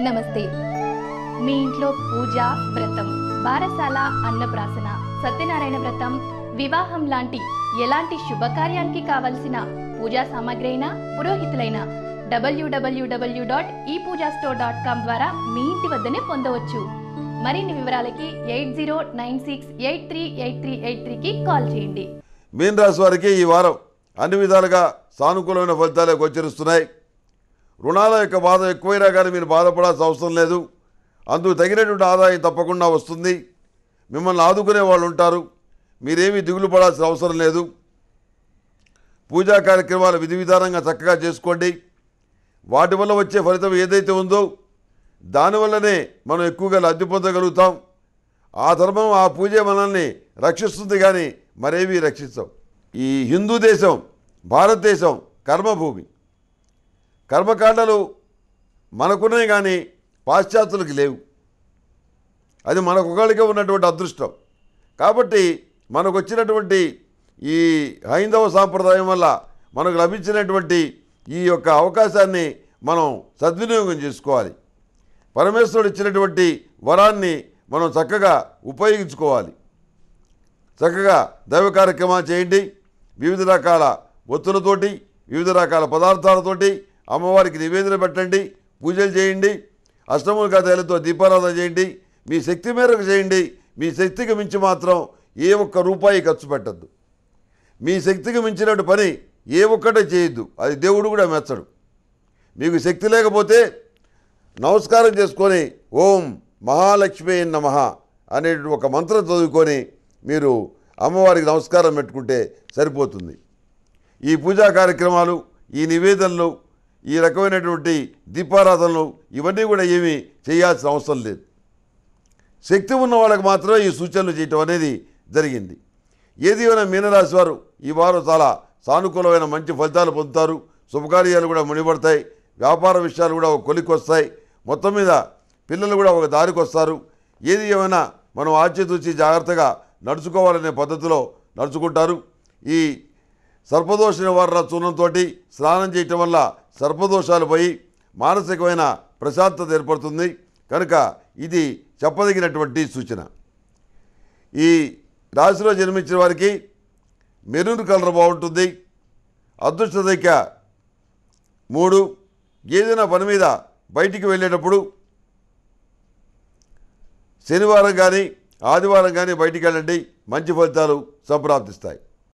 నమస్తే మీ ఇంట్లో పూజ వ్రతం బారసాల అన్నప్రాసన సత్యనారాయణ వ్రతం వివాహం లాంటి ఎలాంటి శుభకార్యానికి కావలసిన పూజా సామాగ్రి అయినా పురోహితులైన డబ్ల్యూడబ్ల్యూడబ్ల్యూ డాట్ ఈ పూజా స్టోర్ డాట్ కామ్ ద్వారా మీ ఇంటి వద్దనే పొందవచ్చు మరిన్ని వివరాలకి eight zero nine six eight three eight three eight త్రీకి కాల్ చేయండి మీన రాశి వారికి ఈ వారం అన్ని విధాలుగా సానుకూలమైన ఫలితాలే గోచరిస్తున్నాయి రుణాల యొక్క బాధ ఎక్కువైనా కానీ మీరు బాధపడాల్సిన అవసరం లేదు అందుకు తగినటువంటి ఆదాయం తప్పకుండా వస్తుంది మిమ్మల్ని ఆదుకునే వాళ్ళు ఉంటారు మీరేమీ దిగులు పడాల్సిన అవసరం లేదు పూజా కార్యక్రమాలు విధి విధానంగా చక్కగా చేసుకోండి వాటి వల్ల వచ్చే ఫలితం ఏదైతే ఉందో దానివల్లనే మనం ఎక్కువగా లబ్ధి పొందగలుగుతాం ఆ ధర్మం ఆ పూజ మనల్ని రక్షిస్తుంది కానీ మరేమీ రక్షిస్తాం ఈ హిందూ దేశం భారతదేశం కర్మభూమి కర్మకాండలు మనకున్నాయి కానీ పాశ్చాత్యులకి లేవు అది మనకొకళ్ళకే ఉన్నటువంటి అదృష్టం కాబట్టి మనకు వచ్చినటువంటి ఈ హైందవ సాంప్రదాయం వల్ల మనకు లభించినటువంటి ఈ యొక్క అవకాశాన్ని మనం సద్వినియోగం చేసుకోవాలి పరమేశ్వరుడు ఇచ్చినటువంటి వరాన్ని మనం చక్కగా ఉపయోగించుకోవాలి చక్కగా దైవ కార్యక్రమాలు చేయండి వివిధ రకాల ఒత్తులతోటి వివిధ రకాల పదార్థాలతోటి అమ్మవారికి నివేదన పెట్టండి పూజలు చేయండి అష్టములుగా తేలతో దీపారాధన చేయండి మీ శక్తి మేరకు చేయండి మీ శక్తికి మించి మాత్రం ఏ ఒక్క రూపాయి ఖర్చు పెట్టద్దు మీ శక్తికి మించినట్టు పని ఏ ఒక్కటే చేయొద్దు అది దేవుడు కూడా మెచ్చడు మీకు శక్తి లేకపోతే నమస్కారం చేసుకొని ఓం మహాలక్ష్మి నమ అనే ఒక మంత్రం చదువుకొని మీరు అమ్మవారికి నమస్కారం పెట్టుకుంటే సరిపోతుంది ఈ పూజా కార్యక్రమాలు ఈ నివేదనలు ఈ రకమైనటువంటి దీపారాధనలు ఇవన్నీ కూడా ఏమీ చేయాల్సిన అవసరం లేదు శక్తి ఉన్న వాళ్ళకి మాత్రమే ఈ సూచనలు చేయటం అనేది జరిగింది ఏది అయినా మీనరాశి వారు ఈ వారం చాలా సానుకూలమైన మంచి ఫలితాలు పొందుతారు శుభకార్యాలు కూడా ముడిపడతాయి వ్యాపార విషయాలు కూడా ఒక కొలికి వస్తాయి మొత్తం మీద పిల్లలు కూడా ఒక దారికి వస్తారు ఏది ఏమైనా మనం ఆచితూచి జాగ్రత్తగా నడుచుకోవాలనే పద్ధతిలో నడుచుకుంటారు ఈ సర్పదోష నివారణ చూర్ణంతో స్నానం చేయటం వల్ల సర్పదోషాలు పోయి మానసికమైన ప్రశాంతత ఏర్పడుతుంది కనుక ఇది చెప్పదగినటువంటి సూచన ఈ రాశిలో జన్మించిన వారికి మెరూన్ కలర్ బాగుంటుంది అదృష్ట సంఖ్య మూడు ఏదైనా పని మీద బయటికి వెళ్ళేటప్పుడు శనివారం కానీ ఆదివారం కానీ బయటికి వెళ్ళండి మంచి ఫలితాలు సంప్రాప్తిస్తాయి